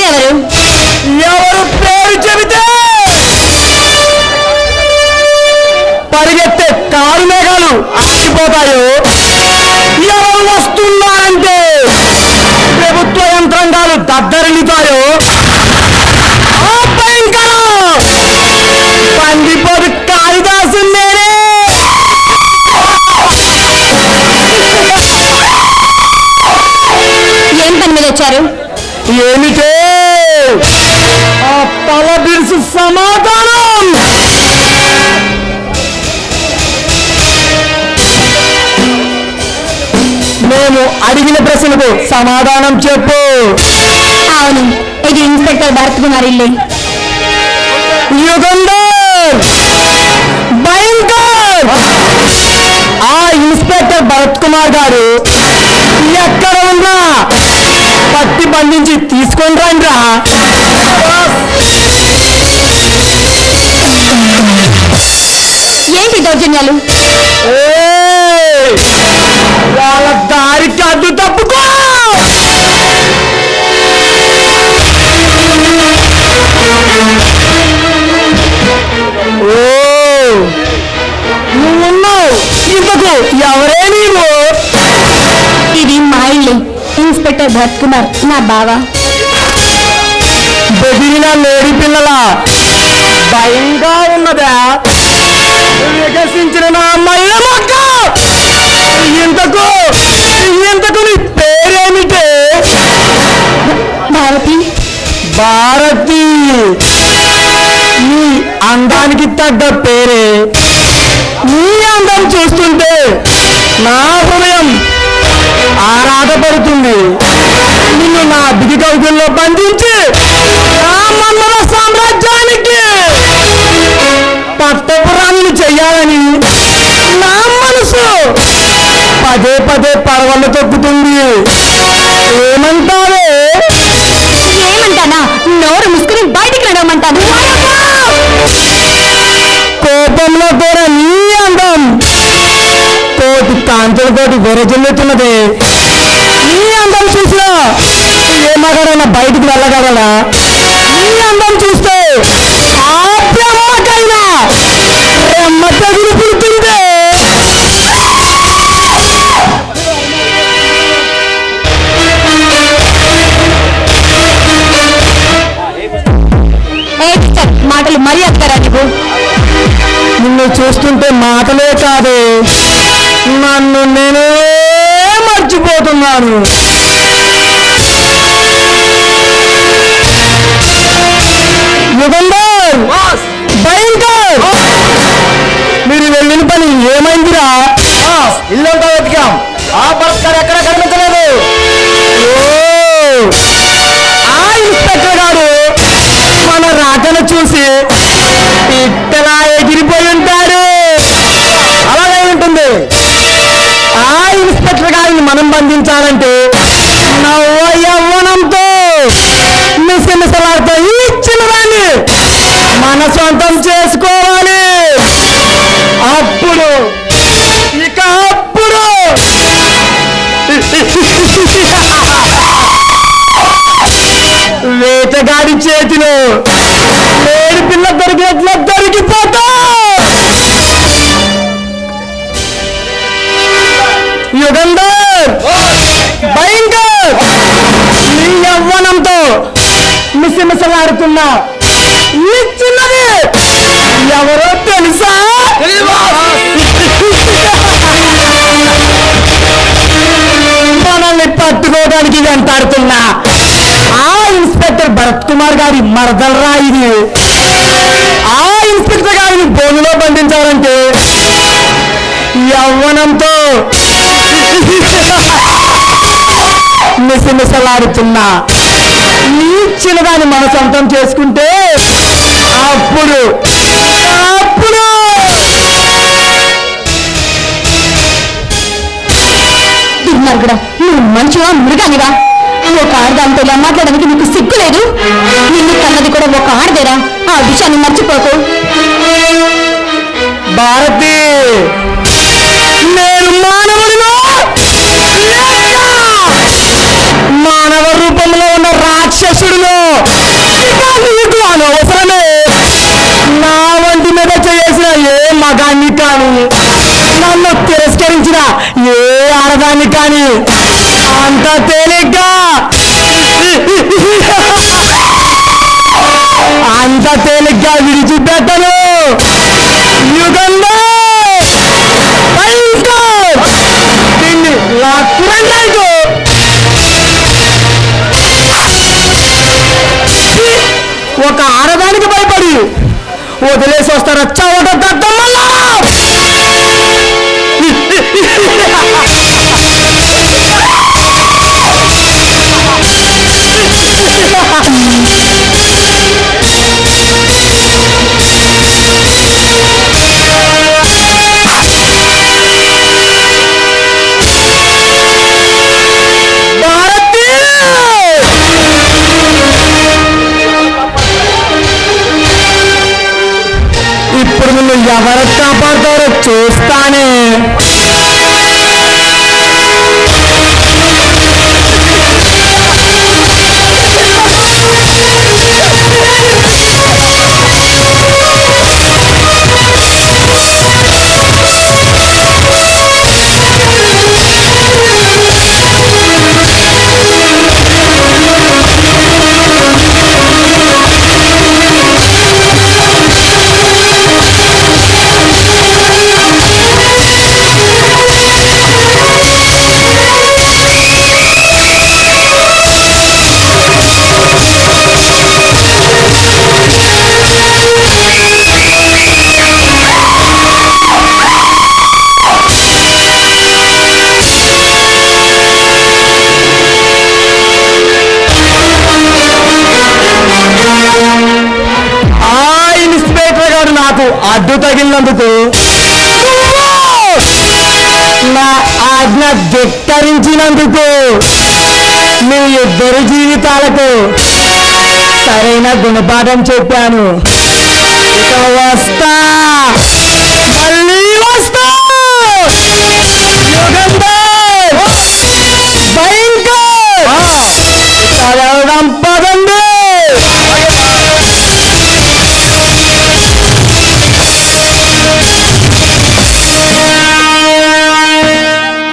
ఎవరు ఎవరు పేరు చెబితే పరిగెత్తే కారు మేఘాలు ఆగిపోతాయో ఎవరు వస్తున్నారంటే ప్రభుత్వ యంత్రాంగాలు దద్దరిల్లుతాయో ఆ భయంకరం పండిపోదు కాళిదాసు నేనే ఏం పని మీద వచ్చారు ఏమిటే ఆ తల బిరుసు సమాధానం మేము అడిగిన ప్రశ్నకు సమాధానం చెప్పు అవును ఇది ఇన్స్పెక్టర్ భరత్ కుమార్ ఇల్లే యుగంధర్ భయంకర్ ఆ ఇన్స్పెక్టర్ భరత్ కుమార్ గారు ఎక్కడ ఉన్నా పట్టి బంధించి తీసుకొని రండిరా ఏంటి దౌర్జన్యాలు ఏయ్! వాళ్ళ దారికి అడ్డు తప్పుకో ఓ నువ్వున్నావు ఇంతకు ఎవరే నీవు ఇది మా ఇల్లు ఇన్స్పెక్టర్ భరత్ కుమార్ నా బావ బెదిరిన లేడి పిల్లల భయంగా ఉన్నదా వికసించిన నా మల్ల మొక్క ఇంతకు ఇంతకు నీ పేరేమిటే భారతి భారతి నీ అందానికి తగ్గ పేరే నీ అందం చూస్తుంటే నా హృదయం ఆరాటపడుతుంది నిన్ను నా బిగి కవితల్లో బంధించి నా మన్నల సామ్రాజ్యానికి పట్టపురాణులు చెయ్యాలని నా మనసు పదే పదే పరవళ్ళు తొక్కుతుంది ఏమంటావే ఏమంటానా నోరు ముసుకుని బయటికి నడవమంటాను కోపంలో కూడా నీ అందం కోటి కాంతులతోటి విరజిల్లుతున్నదే నీ అందం చూసినా ఏ మగాడైనా బయటికి వెళ్ళగలడా నీ అందం చూస్తే ఆ బ్రహ్మకైనా బ్రహ్మ తగులు పుడుతుంది ఏ టీచర్, మాటలు మరీ అక్కరా నీకు నిన్ను చూస్తుంటే మాటలే కాదు నన్ను నేనే మర్చిపోతున్నాను యుగంధర్ భయంకర్ మీరు వెళ్ళిన పని ఏమైందిరా ఇల్లంతా వెతికాం ఆ భర్తలు ఎక్కడ కనిపించలేదు ఓ, ఆ ఇన్స్పెక్టర్ గారు మన రాకను చూసి ఇట్టలా ఎగిరిపోయి ఉంటాడు అలాగే ఉంటుంది ఆ ఇన్స్పెక్టర్ గారిని మనం బంధించాలంటే నవ్వ యవ్వనంతో మిసమిసలాడుతూ ఇచ్చిన దాన్ని మన సొంతం చేసుకోవాలి అప్పుడు ఇక అప్పుడు వేటగాడి చేతిలో లేడి పిల్ల దొరికినట్లు దొరికిపోతా యుగంధర్ భయంకర్ నీ యవ్వనంతో మిసమిసలాడుతున్నా ఈ చిన్నది ఎవరో తెలుసా మనల్ని పట్టుకోవడానికి వెంటాడుతున్నా ఆ ఇన్స్పెక్టర్ భరత్ కుమార్ గారి మరదలరా ఇది ఆ ఇన్స్పెక్టర్ గారిని బోనులో బంధించాలంటే యవ్వనంతో మిసమిసలాడుతున్నా నీ చిన్నదాన్ని మన సొంతం చేసుకుంటే అప్పుడు అప్పుడు దుర్మార్గుడా నువ్వు మనిషివా మృగానివా ఒక ఆడదాంతో ఇలా మాట్లాడడానికి నీకు సిగ్గు లేదు నిన్ను కన్నది కూడా ఒక ఆడదేరా ఆ విషయాన్ని మర్చిపోకు భారతి నేను మానవుడిలో లేక మానవ రూపంలో ఉన్న రాక్షసుడిలో వచ్చిన ఏ ఆడదాన్ని కానీ అంత తేలిగ్గా అంత తేలిగ్గా విడిచిపెట్టను యుగంలో భయంకర్! దీన్ని లాక్కురండి ఒక ఆడదానికి భయపడి వదిలేసి వస్తారా చవట దద్దమ్మల్లా భారతీ ఇప్పుడు నిన్ను ఎవరు కాపాడతారో చూస్తానే ఆ ఇన్స్పెక్టర్ గారు నాకు అడ్డు తగిలినందుకు నా ఆజ్ఞ ధిక్కరించినందుకు మీ ఇద్దరు జీవితాలకు సరైన గుణపాఠం చెప్పాను ఇక వస్తా